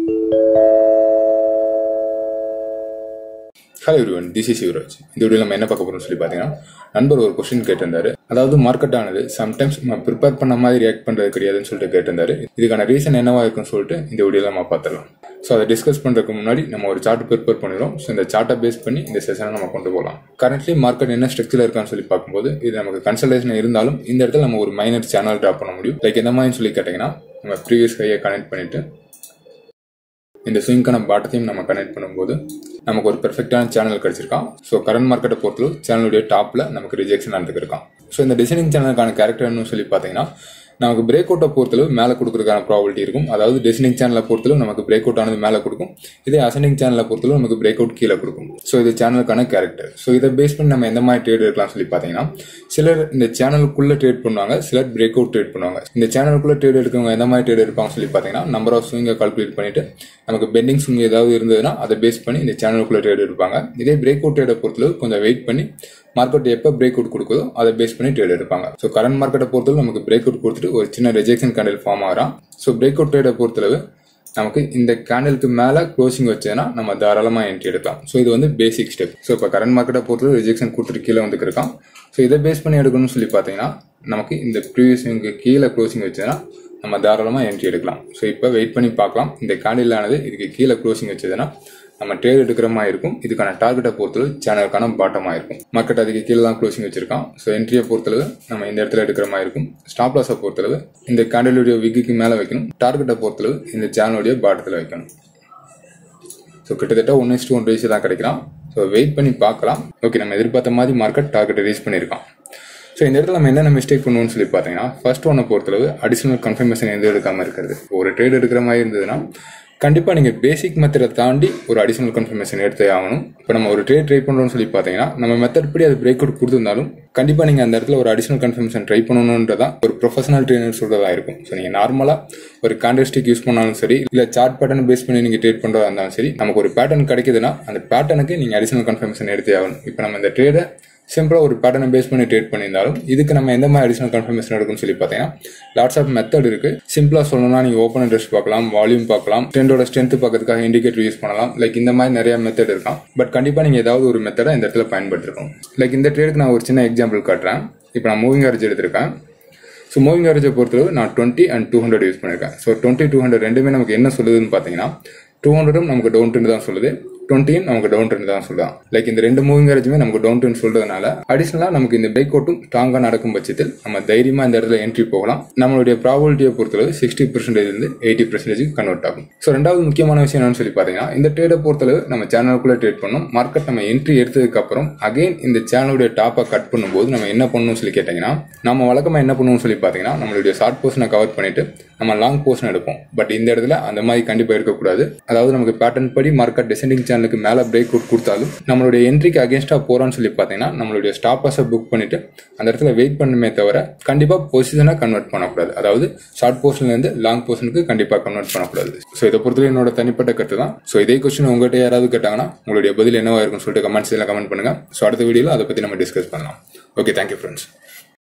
hello everyone this is Yuvraj இந்த video நம்ம என்ன பார்க்க போறோம்னு சொல்லி பார்த்தீங்கன்னா நண்பர் ஒரு கொஸ்டின் கேட்டிருந்தாரு அதாவது மார்க்கெட் ஆனது சம்டைம்ஸ் நம்ம ப்ரிப்பேர் பண்ண மாதிரி ரியாக்ட் பண்ணுறது கிடையாதுன்னு சொல்லிட்டு கேட்டிருந்தாரு இதுக்கான ரீசன் என்னவா இருக்குன்னு சொல்லிட்டு இந்த வீடியோவில் நம்ம பார்த்துடலாம் ஸோ அதை டிஸ்கஸ் பண்ணுறதுக்கு முன்னாடி நம்ம ஒரு சார்ட் ப்ரிப்பேர் பண்ணிடுறோம் ஸோ இந்த சார்ட்டை பேஸ் பண்ணி இந்த செஷனை நம்ம கொண்டு போகலாம் கரண்ட்லி மார்க்கெட் என்ன ஸ்ட்ரக்சரில் இருக்கான்னு சொல்லி பார்க்கும்போது இது நமக்கு கன்சல்டேஷன் இருந்தாலும் இந்த இடத்துல நம்ம ஒரு மைனர் சேனல் ட்ராப் பண்ண முடியும் லைக் எந்த மாதிரி சொல்லி கேட்டிங்கன்னா நம்ம ப்ரீவியஸ் ஹையை கனெக்ட் பண்ணிட்டு இந்த ஸ்விங்கான பாட்டத்தையும் நம்ம கனெக்ட் பண்ணும்போது நமக்கு ஒரு பெர்ஃபெக்டான சேனல் கிடைச்சிருக்கான் ஸோ கரண்ட் மார்க்கெட்டை பொறுத்தளவு சேனலுடைய டாப்பில் நமக்கு ரிஜெக்ஷன் நடந்துருக்கான் ஸோ இந்த டிசைனிங் சேனலுக்கான கேரக்டர்னு சொல்லி பார்த்தீங்கன்னா நமக்கு பிரேக் அவுட்டை பொறுத்தளவு மேலே கொடுக்குறதுக்கான ப்ராபிலிட்டி இருக்கும் அதாவது டெசினிங் சேனலை பொறுத்தளவு நமக்கு பிரேக் அவுட் ஆனது மேலே கொடுக்கும் இதே அசனிங் சேனலை பொறுத்தளவு நமக்கு பிரேக் அவுட் கீழே கொடுக்கும் ஸோ இது சேனலுக்கான கேரக்டர் ஸோ இதை பேஸ் பண்ணி நம்ம எந்த மாதிரி ட்ரேட் எடுக்கலாம் சொல்லி பார்த்தீங்கன்னா சிலர் இந்த சேனலுக்குள்ள ட்ரேட் பண்ணுவாங்க சிலர் பிரேக் அவுட் ட்ரேட் பண்ணுவாங்க இந்த சேனலுக்குள்ள ட்ரேட் எடுக்கிறவங்க எந்த மாதிரி ட்ரேட் எடுப்பாங்க சொல்லி பார்த்தீங்கன்னா நம்பர் ஆஃப் ஸ்விங்கை கால்குலேட் பண்ணிட்டு நமக்கு பெண்டிங் ஸ்விங் ஏதாவது இருந்ததுன்னா அதை பேஸ் பண்ணி இந்த சேனலுக்குள்ள ட்ரேட் எடுப்பாங்க இதே பிரேக் அவுட் ட்ரேடை பொறுத்தளவு கொஞ்சம் வெயிட் பண்ணி மார்க்கெட் எப்போ பிரேக் அவுட் கொடுக்குதோ அதை பேஸ் பண்ணி ட்ரேட் எடுப்பாங்க ஸோ கரண்ட் மார்க்கெட்டை பொறுத்தளவு நமக்கு பிரேக் அவுட் கொடுத்துட்டு ஒரு சின்ன ரிஜெக்ஷன் கேண்டில் ஃபார்ம் ஆகிறான் ஸோ பிரேக் அவுட் ட்ரேடை பொறுத்தளவு நமக்கு இந்த கேண்டலுக்கு மேலே க்ளோசிங் வச்சதுன்னா நம்ம தாராளமாக என்ட்ரி எடுக்கலாம் ஸோ இது வந்து பேசிக் ஸ்டெப் ஸோ இப்போ கரண்ட் மார்க்கெட்டை பொறுத்தளவு ரிஜெக்ஷன் கொடுத்துட்டு கீழே வந்துட்டு இருக்கான் ஸோ இதை பேஸ் பண்ணி எடுக்கணும்னு சொல்லி பார்த்தீங்கன்னா நமக்கு இந்த ப்ரீவியஸ் கீழே க்ளோசிங் வச்சதுன்னா நம்ம தாராளமாக என்ட்ரி எடுக்கலாம் ஸோ இப்போ வெயிட் பண்ணி பார்க்கலாம் இந்த கேண்டில் ஆனது இதுக்கு கீழே க்ளோசிங் வச்சதுன்னா நம்ம ட்ரேட் எடுக்கிற மாதிரி இருக்கும் இதுக்கான டார்கெட்டை பொறுத்தளவு சேனலுக்கான பாட்டமாக இருக்கும் மார்க்கெட் அதுக்கு கீழே தான் க்ளோசிங் வச்சிருக்கான் ஸோ என்ட்ரியை பொறுத்தளவு நம்ம இந்த இடத்துல எடுக்கிற மாதிரி இருக்கும் ஸ்டாப் லாஸை பொறுத்தளவு இந்த கேண்டலுடைய விக்குக்கு மேலே வைக்கணும் டார்கெட்டை பொறுத்தளவு இந்த சேனலுடைய பாட்டத்தில் வைக்கணும் ஸோ கிட்டத்தட்ட one is two one ratio தான் கிடைக்கலாம் ஸோ வெயிட் பண்ணி பார்க்கலாம் ஓகே நம்ம எதிர்பார்த்த மாதிரி மார்க்கெட் டார்கெட்டை ரீச் பண்ணியிருக்கான் ஸோ இந்த இடத்துல நம்ம என்னென்ன மிஸ்டேக் பண்ணுவோம்னு சொல்லி பார்த்தீங்கன்னா ஃபர்ஸ்ட் ஒன்னை பொறுத்தளவு அடிஷனல் கன்ஃபர்மேஷன் எதுவும் எடுக்காமல் இருக்கிறது ஒரு ட்ரேட் எடுக்கிற மாதிரி இருந்ததுன்னா கண்டிப்பாக நீங்கள் பேசிக் மெத்தடை தாண்டி ஒரு அடிஷனல் கன்ஃபர்மேஷன் எடுத்தே ஆகணும் இப்போ நம்ம ஒரு ட்ரேட் ட்ரை பண்ணுறோம்னு சொல்லி பார்த்தீங்கன்னா நம்ம மெத்தட் படி அது பிரேக் அவுட் கொடுத்துருந்தாலும் கண்டிப்பாக நீங்கள் அந்த இடத்துல ஒரு அடிஷனல் கன்ஃபர்மேஷன் ட்ரை பண்ணணுன்றதா ஒரு ப்ரொஃபஷனல் ட்ரெயினர் சொல்கிறதா இருக்கும் ஸோ நீங்கள் நார்மலாக ஒரு காண்டஸ்டிக் யூஸ் பண்ணாலும் சரி இல்லை சார்ட் பேட்டர்ன் பேஸ் பண்ணி நீங்கள் ட்ரேட் பண்ணுறதா இருந்தாலும் சரி நமக்கு ஒரு பேட்டர்ன் கிடைக்குதுன்னா அந்த பேட்டர்னுக்கு நீங்கள் அடிஷனல் கன்ஃபர்மேஷன் எடுத்தே ஆகணும் இப்போ நம்ம இந்த ட்ரேடை சிம்பிளாக ஒரு பேட்டர்னை பேஸ் பண்ணி ட்ரேட் பண்ணியிருந்தாலும் இதுக்கு நம்ம எந்த மாதிரி அடிஷனல் கன்ஃபர்மேஷன் எடுக்கும்னு சொல்லி பார்த்தீங்கன்னா லாட்ஸ் ஆஃப் மெத்தட் இருக்கு சிம்பிளாக சொல்லணும்னா நீங்கள் ஓப்பன் இன்ட்ரெஸ்ட் பார்க்கலாம் வால்யூம் பார்க்கலாம் ட்ரெண்டோட ஸ்ட்ரென்த் பார்க்கறதுக்காக இண்டிகேட்டர் யூஸ் பண்ணலாம் லைக் இந்த மாதிரி நிறைய மெத்தட் இருக்கலாம் பட் கண்டிப்பாக நீங்கள் ஏதாவது ஒரு மெத்தடை இந்த இடத்துல பயன்படுத்திருக்கணும் லைக் இந்த ட்ரேடுக்கு நான் ஒரு சின்ன எக்ஸாம்பிள் காட்டுறேன் இப்போ நான் மூவிங் ஆவரேஜ் எடுத்திருக்கேன் ஸோ மூவிங் ஆவரேஜை பொறுத்தளவு நான் twenty and two hundred use பண்ணியிருக்கேன் ஸோ டுவெண்ட்டி டூ ஹண்ட்ரட் ரெண்டுமே நமக்கு என்ன சொல்லுதுன்னு பார்த்தீங்கன்னா டூ ஹண்ட்ரடும் நமக்கு டவுன் ட்ரெண்ட் தான் சொல்லுது டுவெண்ட்டியும் நமக்கு டவுன் ட்ரெண்ட் தான் சொல்லலாம் லைக் இந்த ரெண்டு மூவிங் ஆவரேஜுமே நமக்கு டவுன் ட்ரெண்ட் சொல்றதுனால அடிஷனலாக நமக்கு இந்த பிரேக் அவுட்டும் ஸ்ட்ராங்காக நடக்கும் பட்சத்தில் நம்ம தைரியமாக இந்த இடத்துல என்ட்ரி போகலாம் நம்மளுடைய ப்ராபபிலிட்டியை பொறுத்தளவு சிக்ஸ்டி பர்சன்டேஜ் இருந்து எயிட்டி பர்சன்டேஜ் கன்வெர்ட் ஆகும் ஸோ ரெண்டாவது முக்கியமான விஷயம் என்னன்னு சொல்லி பார்த்தீங்கன்னா இந்த ட்ரேடை பொறுத்தளவு நம்ம சேனலுக்குள்ளே ட்ரேட் பண்ணணும் மார்க்கெட் நம்ம என்ட்ரி எடுத்ததுக்கு அப்புறம் அகைன் இந்த சேனலுடைய டாப்பை கட் பண்ணும்போது நம்ம என்ன பண்ணணும்னு சொல்லி கேட்டிங்கன்னா நம்ம வழக்கமாக என்ன பண்ணுவோம்னு சொல்லி பார்த்தீங்கன்னா நம்மளுடைய ஷார்ட் போர்ஷனை கவர் பண்ணிட்டு நம்ம லாங் போர்ஷன் எடுப்போம் பட் இந்த இடத்துல அந்த மாதிரி கண்டிப்பாக இருக்கக்கூடாது அதாவது நமக்கு பேட்டர்ன் படி மார்க்கெட் டிசெண்டிங் சேனலுக்கு மேலே பிரேக் அவுட் கொடுத்தாலும் நம்மளுடைய என்ட்ரிக்கு அகேன்ஸ்டாக போகிறான்னு சொல்லி பார்த்தீங்கன்னா நம்மளுடைய ஸ்டாப்பர்ஸை புக் பண்ணிட்டு அந்த இடத்துல வெயிட் பண்ணுமே தவிர கண்டிப்பாக பொசிஷனாக கன்வெர்ட் பண்ணக்கூடாது அதாவது ஷார்ட் போர்ஷன்லேருந்து லாங் போர்ஷனுக்கு கண்டிப்பாக கன்வெர்ட் பண்ணக்கூடாது ஸோ இதை பொறுத்தவரை என்னோட தனிப்பட்ட கருத்து தான் ஸோ இதே கொஸ்டின் உங்கள்கிட்ட யாராவது கேட்டாங்கன்னா உங்களுடைய பதில் என்னவா இருக்கும்னு சொல்லிட்டு கமெண்ட்ஸ் எல்லாம் கமெண்ட் பண்ணுங்க ஸோ அடுத்த வீடியோவில் அதை பற்றி நம்ம டிஸ்கஸ் பண்ணலாம் ஓகே தேங்க்யூ ஃப்ரெண்ட்ஸ்